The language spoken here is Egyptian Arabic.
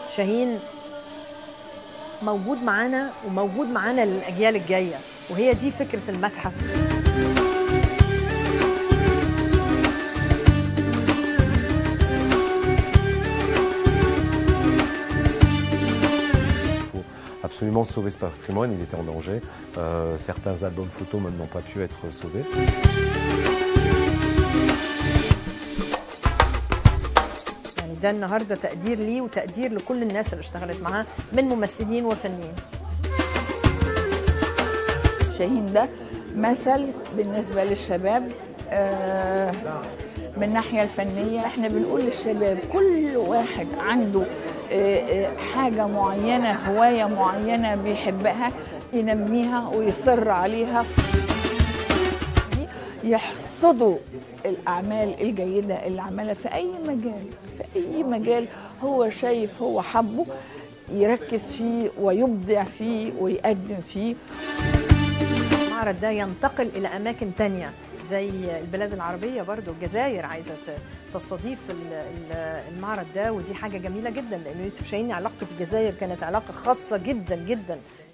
شاهين موجود معانا وموجود معانا للاجيال الجايه وهي دي فكره المتحف absolument sauver ce patrimoine, il était en danger. Euh, certains albums photos même n'ont pas pu être sauvés. يعني ده النهارده تقدير ليه وتقدير لكل الناس اللي اشتغلت معاه من ممثلين وفنيين شاهين ده مثل بالنسبة للشباب آه، من الناحية الفنية احنا بنقول للشباب كل واحد عنده آه، آه، حاجة معينة هواية معينة بيحبها ينميها ويصر عليها يحصدوا الأعمال الجيدة اللي عملها في أي مجال في أي مجال هو شايف هو حبه يركز فيه ويبدع فيه ويقدم فيه المعرض ده ينتقل الى اماكن تانية زي البلاد العربيه برضو الجزائر عايزه ت- تستضيف ال- ال- المعرض ده ودي حاجه جميله جدا لان يوسف شاهين علاقته في الجزائر كانت علاقه خاصه جدا جدا